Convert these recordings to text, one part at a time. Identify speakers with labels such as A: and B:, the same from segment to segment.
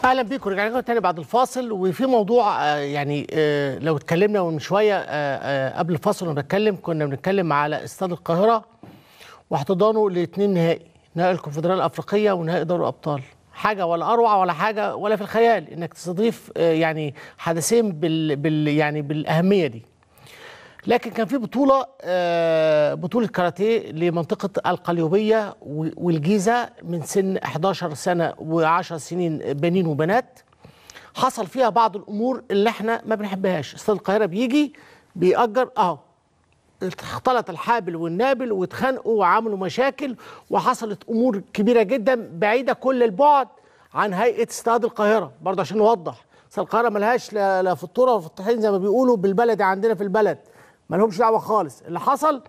A: اهلا بيكم رجعنا لكم تاني بعد الفاصل وفي موضوع آه، يعني آه، لو اتكلمنا من شويه آه، آه، قبل الفاصل وانا بتكلم كنا بنتكلم على استاد القاهره واحتضانه لاثنين نهائي نهائي الكونفدراليه الافريقيه ونهائي دوري الابطال حاجه ولا اروع ولا حاجه ولا في الخيال انك تستضيف آه، يعني حدثين بال, بال يعني بالاهميه دي لكن كان في بطولة آه، بطولة كاراتيه لمنطقة القليوبية و- والجيزة من سن 11 سنة و10 سنين بنين وبنات حصل فيها بعض الأمور اللي احنا ما بنحبهاش استاد القاهرة بيجي بيأجر اهو اختلط الحابل والنابل واتخانقوا وعملوا مشاكل وحصلت امور كبيره جدا بعيده كل البعد عن هيئه استاد القاهره برضه عشان نوضح استاد القاهره ملهاش لا لا في الطرق ولا في الطحين زي ما بيقولوا بالبلدي عندنا في البلد مالهمش دعوه خالص اللي حصل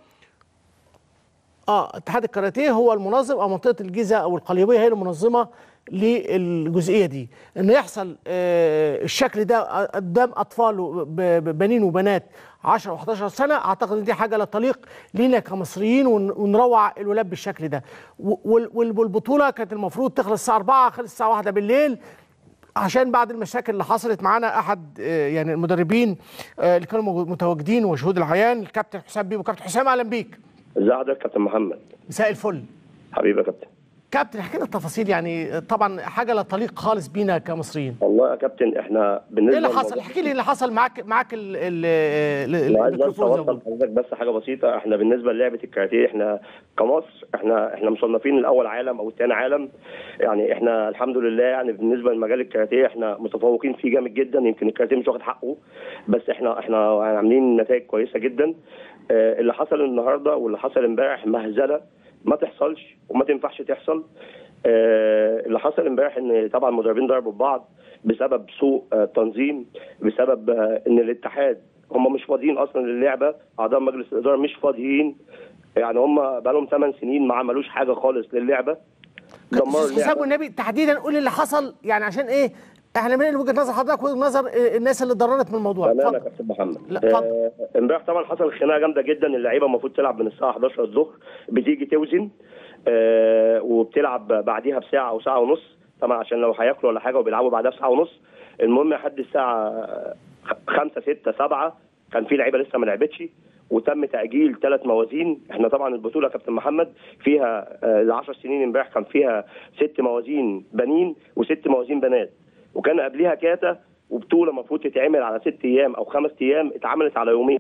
A: اه اتحاد الكاراتيه هو المنظم او منطقه الجيزه او القليوبيه هي المنظمه للجزئيه دي ان يحصل آه الشكل ده قدام اطفال وب- ب- بنين وبنات 10 و11 سنه اعتقد ان دي حاجه لا تليق لينا كمصريين ون- ونروع الولاد بالشكل ده و- وال- وال- والبطوله كانت المفروض تخلص الساعه 4 خلص الساعه 1 بالليل عشان بعد المشاكل اللي حصلت معانا احد آه، يعني المدربين آه، اللي كانوا موجود- متواجدين وشهود العيان الكابتن حسام بيبو كابتن حسام اهلا بيك
B: ازي حضرتك كابتن محمد
A: مساء الفل
B: حبيبي يا كابتن
A: كابتن احكي لنا التفاصيل يعني طبعا حاجه لا تليق خالص بينا كمصريين
B: والله يا كابتن احنا بالنسبه
A: ايه اللي
B: للموضوع-
A: حصل احكي لي اللي حصل معاك معاك ال ال ال-
B: انا عايز بس
A: الميكروفون زي ما
B: اوصل
A: بقول.
B: لحضرتك بس حاجه بسيطه احنا بالنسبه للعبه الكاراتيه احنا كمصر احنا احنا مصنفين الاول عالم او الثاني عالم يعني احنا الحمد لله يعني بالنسبه لمجال الكاراتيه احنا متفوقين فيه جامد جدا يمكن الكاراتيه مش واخد حقه بس احنا احنا عاملين نتائج كويسه جدا اه اللي حصل النهارده واللي حصل امبارح مهزله ما تحصلش وما تنفعش تحصل آه، اللي حصل امبارح ان طبعا المدربين ضربوا ببعض بسبب سوء آه، تنظيم بسبب آه، ان الاتحاد هم مش فاضيين اصلا للعبه اعضاء مجلس الاداره مش فاضيين يعني هم بقالهم 8 سنين ما عملوش حاجه خالص للعبه دمروا
A: أستاذ حسام
B: اللعبه
A: والنبي تحديدا قول لي اللي حصل يعني عشان ايه احنا من وجهه نظر حضرتك وجهه نظر آه، الناس اللي اتضررت من الموضوع
B: تمام يا
A: اتفضل
B: كابتن محمد
A: لا، اتفضل.
B: آه، امبارح طبعا حصل خناقه جامده جدا اللعيبه المفروض تلعب من الساعه 11 الظهر بتيجي توزن آه، وبتلعب بعديها بساعه او ساعه ونص طبعا عشان لو هياكلوا ولا حاجه وبيلعبوا بعدها بساعه ونص المهم لحد الساعه 5 6 7 كان في لعيبه لسه ما لعبتش وتم تاجيل ثلاث موازين احنا طبعا البطوله يا كابتن محمد فيها ال 10 سنين امبارح كان فيها ست موازين بنين وست موازين بنات وكان قبليها كاتا وبطوله المفروض تتعمل على ست ايام او خمس ايام اتعملت على يومين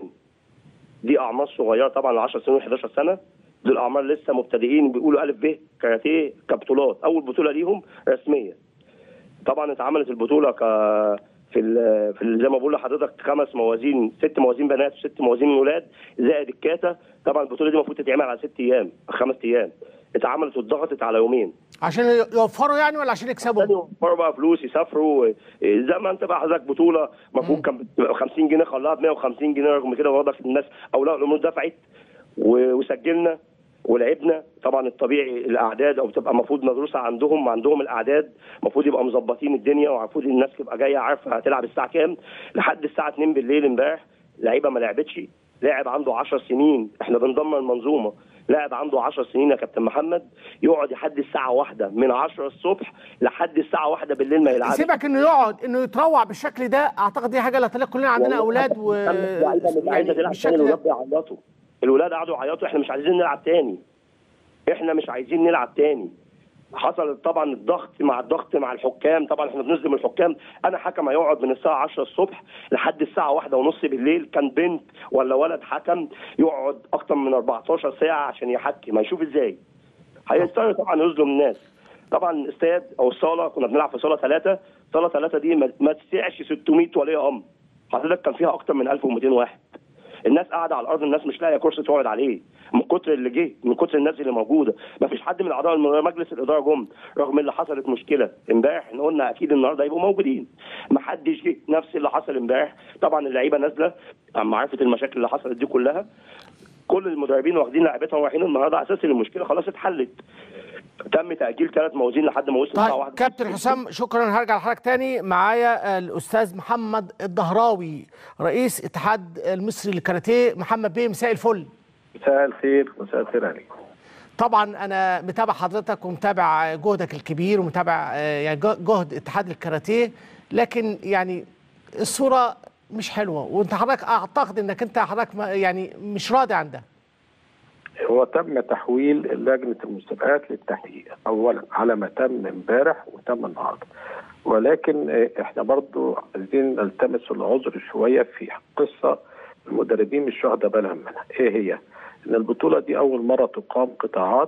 B: دي اعمار صغيره طبعا 10 سنين و11 سنه دي الاعمار لسه مبتدئين بيقولوا الف ب كاراتيه كبطولات اول بطوله ليهم رسميه طبعا اتعملت البطوله ك في ال في ال زي ما بقول لحضرتك خمس موازين ست موازين بنات وست موازين ولاد زائد الكاتا طبعا البطوله دي المفروض تتعمل على ست ايام خمس ايام اتعملت واتضغطت على يومين
A: عشان يوفروا يعني ولا عشان يكسبوا
B: تاني يوفروا بقى فلوس يسافروا إيه، زي ما انت بقى حضرتك بطوله المفروض كان بتبقى 50 جنيه خلاها ب 150 جنيه رغم كده واضح الناس اولياء الامور دفعت و- وسجلنا ولعبنا طبعا الطبيعي الاعداد او بتبقى المفروض مدروسه عندهم عندهم الاعداد المفروض يبقى مظبطين الدنيا ومفروض الناس تبقى جايه عارفه هتلعب الساعه كام لحد الساعه 2 بالليل امبارح لعيبه ما لعبتش لاعب عنده 10 سنين احنا بنضمن المنظومه لاعب عنده 10 سنين يا كابتن محمد يقعد لحد الساعه واحدة من 10 الصبح لحد الساعه واحدة بالليل ما يلعبش
A: سيبك انه يقعد انه يتروع بالشكل ده اعتقد دي حاجه لا تليق كلنا عندنا
B: والله
A: اولاد و
B: اللعيبه مش عايزه
A: يعني
B: تلعب تاني
A: بالشكل
B: الولاد
A: ده
B: بيعيطوا الولاد قعدوا يعيطوا احنا مش عايزين نلعب تاني احنا مش عايزين نلعب تاني حصل طبعا الضغط مع الضغط مع الحكام طبعا احنا بنظلم الحكام انا حكم هيقعد من الساعه 10 الصبح لحد الساعه واحدة ونص بالليل كان بنت ولا ولد حكم يقعد اكتر من 14 ساعه عشان يحكم هيشوف ازاي هيضطر طبعا يظلم الناس طبعا الاستاد او الصاله كنا بنلعب في صاله ثلاثه صاله ثلاثه دي ما ما تسعش 600 ولي امر حضرتك كان فيها اكتر من 1200 واحد الناس قاعده على الارض الناس مش لاقيه كرسي تقعد عليه من كتر اللي جه من كتر الناس اللي موجوده ما فيش حد من اعضاء الم- مجلس الاداره جم رغم اللي حصلت مشكله امبارح احنا قلنا اكيد النهارده هيبقوا موجودين ما حدش جه نفس اللي حصل امبارح طبعا اللعيبه نازله عم عرفت المشاكل اللي حصلت دي كلها كل المدربين واخدين لعيبتهم رايحين النهارده على اساس ان المشكله خلاص اتحلت تم تاجيل ثلاث موازين لحد ما وصل الساعه
A: طيب
B: 1
A: كابتن حسام شكرا هرجع لحضرتك تاني معايا الاستاذ محمد الدهراوي رئيس اتحاد المصري للكاراتيه محمد بيه مساء الفل
C: مساء الخير مساء الخير عليكم
A: طبعا انا متابع حضرتك ومتابع جهدك الكبير ومتابع يعني جهد اتحاد الكاراتيه لكن يعني الصوره مش حلوه وانت حضرتك اعتقد انك انت حضرتك يعني مش راضي عن ده
C: هو تم تحويل لجنه المسابقات للتحقيق اولا على ما تم امبارح وتم النهارده ولكن احنا برضو عايزين نلتمس العذر شويه في قصه المدربين مش واخده بالهم منها ايه هي؟ ان البطوله دي اول مره تقام قطاعات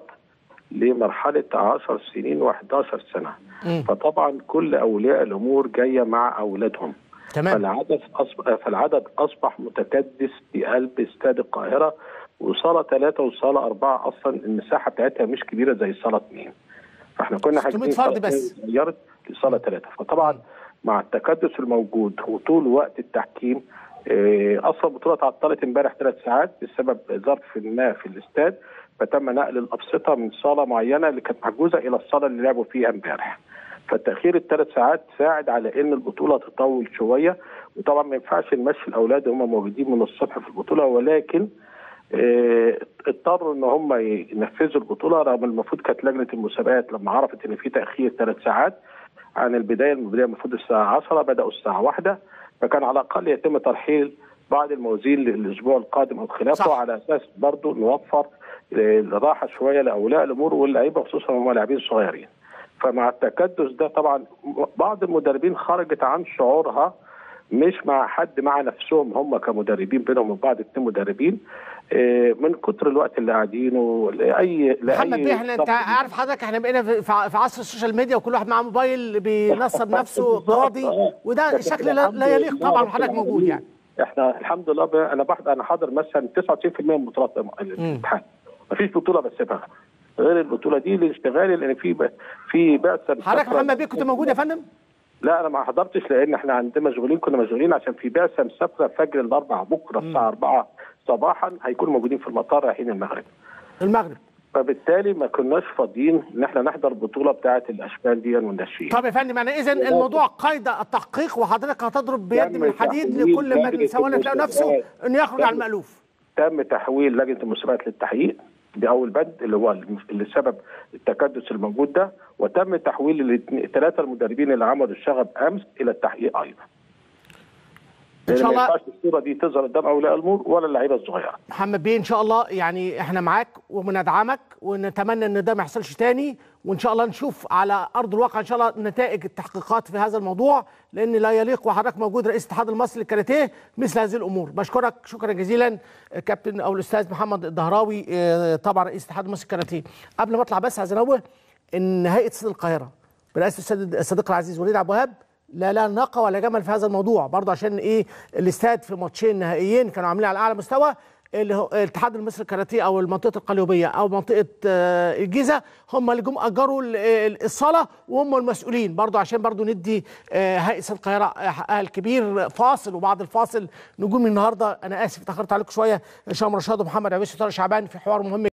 C: لمرحله 10 سنين و11 سنه م. فطبعا كل اولياء الامور جايه مع اولادهم
A: تمام
C: فالعدد أصبح فالعدد اصبح متكدس في قلب استاد القاهره وصاله ثلاثه وصاله اربعه اصلا المساحه بتاعتها مش كبيره زي صاله اثنين فاحنا كنا
A: حاجزين فرد بس
C: غيرت لصاله ثلاثه فطبعا مع التكدس الموجود وطول وقت التحكيم اصلا البطوله اتعطلت امبارح ثلاث ساعات بسبب ظرف ما في الاستاد فتم نقل الابسطه من صاله معينه اللي كانت محجوزه الى الصاله اللي لعبوا فيها امبارح. فالتاخير الثلاث ساعات ساعد على ان البطوله تطول شويه وطبعا ما ينفعش نمشي الاولاد هم موجودين من الصبح في البطوله ولكن اه اضطروا ان هم ينفذوا البطوله رغم المفروض كانت لجنه المسابقات لما عرفت ان في تاخير ثلاث ساعات عن البدايه البدايه المفروض الساعه 10 بداوا الساعه 1 فكان على الاقل يتم ترحيل بعض الموازين للاسبوع القادم او خلافه صح. على اساس برضه نوفر الراحه شويه لاولياء الامور واللعيبه خصوصا هم لاعبين صغيرين. فمع التكدس ده طبعا بعض المدربين خرجت عن شعورها مش مع حد مع نفسهم هم كمدربين بينهم وبعض اثنين مدربين من كتر الوقت اللي قاعدينه لاي
A: محمد بيه احنا انت عارف حضرتك احنا بقينا في عصر السوشيال ميديا وكل واحد معاه موبايل بينصب نفسه قاضي وده شكل لا, لا يليق طبعا وحضرتك موجود يعني
C: احنا الحمد لله انا بحضر انا حاضر مثلا 99% من بطولات الاتحاد مفيش بطوله بسيبها غير البطوله دي لاشتغالي لان في في بعثه
A: حضرتك محمد بيه كنت موجود يا فندم؟
C: لا انا ما حضرتش لان احنا عندنا مشغولين كنا مشغولين عشان في بعثه مسافره فجر الاربع بكره الساعه 4 صباحا هيكونوا موجودين في المطار رايحين المغرب.
A: المغرب
C: فبالتالي ما كناش فاضيين ان احنا نحضر البطوله بتاعه الاشبال دي والناشئين.
A: طب يا فندم يعني اذا الموضوع قيد التحقيق وحضرتك هتضرب بيد من الحديد لكل من سواء تلاقي نفسه انه يخرج على المالوف.
C: تم تحويل لجنه المسابقات للتحقيق دي اول بند اللي هو اللي سبب التكدس الموجود ده وتم تحويل الثلاثه المدربين اللي عملوا الشغب امس الى التحقيق ايضا.
A: ان شاء الله
C: الصوره دي تظهر قدام اولياء الامور ولا اللعيبه الصغيره.
A: محمد بيه ان شاء الله يعني احنا معاك وبندعمك ونتمنى ان ده ما يحصلش تاني وان شاء الله نشوف على ارض الواقع ان شاء الله نتائج التحقيقات في هذا الموضوع لان لا يليق وحضرتك موجود رئيس الاتحاد المصري للكاراتيه مثل هذه الامور بشكرك شكرا جزيلا كابتن او الاستاذ محمد الدهراوي طبعا رئيس الاتحاد المصري للكاراتيه قبل ما اطلع بس عايز انوه ان هيئه استاد القاهره برئاسه الصديق العزيز وليد عبد الوهاب لا لا ناقه ولا جمل في هذا الموضوع برضه عشان ايه الاستاد في ماتشين نهائيين كانوا عاملين على اعلى مستوى اللي هو الاتحاد المصري للكاراتيه او المنطقه القليوبيه او منطقه الجيزه هم اللي جم اجروا الصاله وهم المسؤولين برضه عشان برضه ندي هيئه القاهره حقها الكبير فاصل وبعد الفاصل نجوم النهارده انا اسف اتاخرت عليكم شويه هشام رشاد ومحمد عبيس وطارق شعبان في حوار مهم